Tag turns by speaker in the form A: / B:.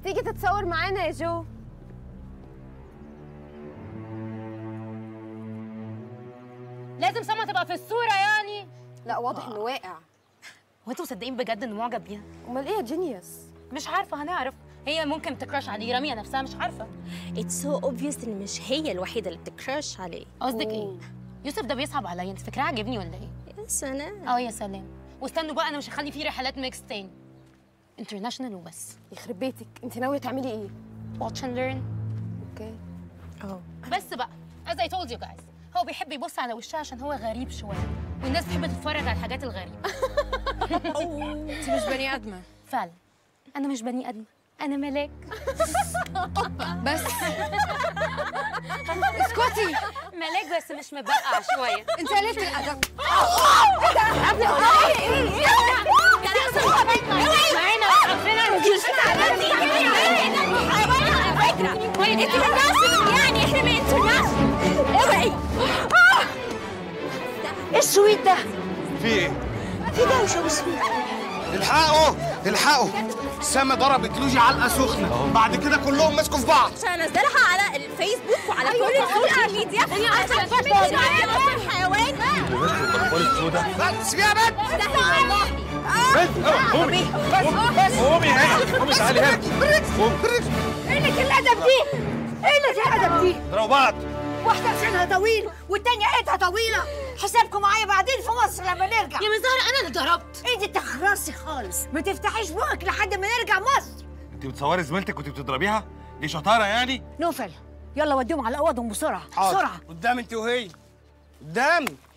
A: تيجي تتصور معانا يا جو
B: لازم سما تبقى في الصوره يعني
A: لا واضح انه واقع
B: هو انتوا مصدقين بجد انه معجب بيها
A: امال ايه يا جينيوس
B: مش عارفه هنعرف هي ممكن تكراش عليه راميه نفسها مش عارفه
C: اتس سو اوبفيوس ان مش هي الوحيده اللي بتكراش عليه
B: قصدك ايه يوسف ده بيصعب عليا انت فاكراه عاجبني ولا ايه
C: يا سلام
B: اه يا سلام واستنوا بقى انا مش هخلي فيه رحلات ميكس تاني انترناشونال وبس
A: يخرب بيتك انت ناويه تعملي ايه
B: watch and learn
A: اوكي
C: اه
B: بس بقى as I told you guys هو بيحب يبص على وشها عشان هو غريب شويه والناس بتحب تتفرج على الحاجات الغريبه
D: انت مش بني ادمه
B: فعلا انا مش بني ادم انا ملاك
D: بس
A: اسكتي
B: ملاك بس مش مبقع شويه
D: انت قلت الادب
C: السويت ده
E: في ايه؟
C: في دوشه وسويت
E: الحقوا الحقوا سما ضربت لوجي علقه سخنه بعد كده كلهم مسكوا في بعض
C: عشان انزلها على الفيسبوك وعلى كل السوشيال ميديا عشان تعمل الحيوان
E: بس سيبيها بنت
F: بنت قومي قومي هنا قومي تعالي هنا قومي
G: قلة الأدب دي قلة الأدب دي
F: اضربوا بعض
G: واحدة لسانها طويل والتانية ايدها طويلة حسابكم معايا بعدين في مصر لما نرجع
B: يا مزهر انا اللي ضربت
G: انت تخرسي خالص ما تفتحيش بقك لحد ما نرجع مصر
F: انت بتصوري زميلتك كنت بتضربيها دي شطاره يعني
G: نوفل يلا وديهم على اوضهم بسرعة بسرعة
E: قدام انت وهي قدام